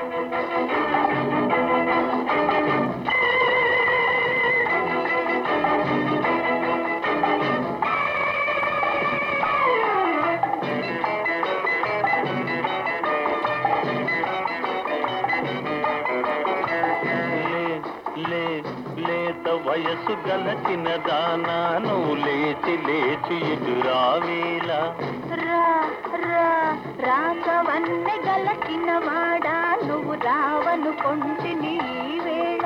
లే లే లేత వయసు గలచిన దానా నువ్వు లేచి లేచి ఇటు రావేలా రా రా రాగవన్నె గలచిన వాడా నువ్వు రావను కొంటిని ఈ వేళ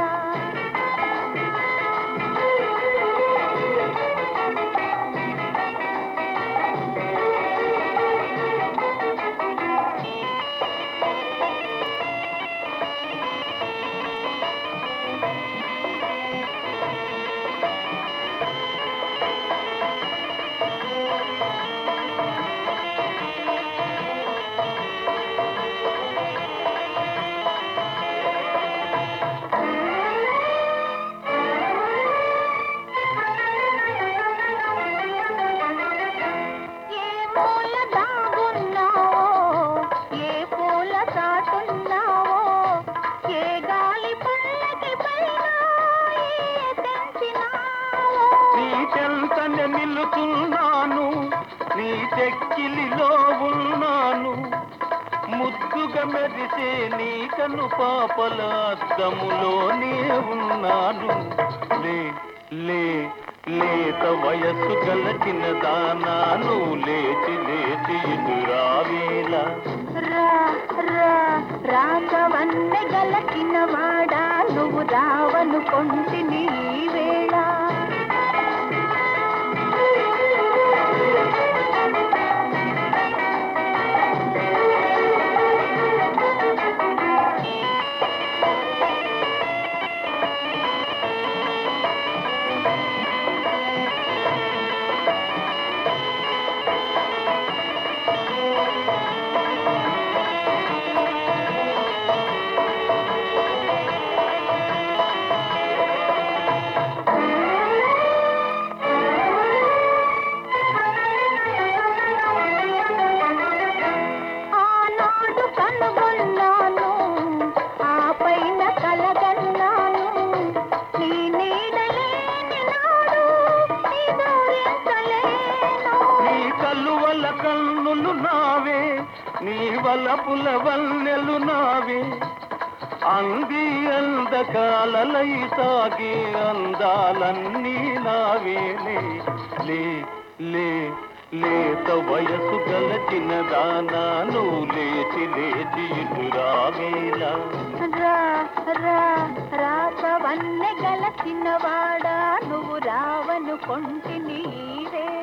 ఏ మూల దాగున్నావో ఏ పూల చాటున్నావో ఏ గాలి పల్లకి పైన ఏ తెంచినావో నీ చెంతనే నిలుచున్నాను నీ చెక్కిలిలో ఉన్నాను ముద్దుగా మెరిసే నీ కను పాపల అద్దములోనే ఉన్నాను లే లే లేత వయస్సు గలచిన దానా నువ్వు లేచి లేచి ఇటు రావేలా రా రా రాగవన్నె గలచిన వాడా నువ్వు రావను కొంటిని ఈ వేళ ఆనాడు కనుగొన్నాను ఆ పైన కలగన్నాను నీ నీడలేని నాడు నిదురించలేను నీ కల్లువల కన్నులు నావే నీ వలపుల వన్నెలు నావే అంది అందకాలలై సాగే అందాలన్నీ నావేలే లే లే లేత వయసు గలచిన దానా నువ్వు లేచి లేచి ఇటు రావేలా రా రా రాసవన్నె గలచిన వాడా నువ్వు రావను కొంటిని ఈ వేళ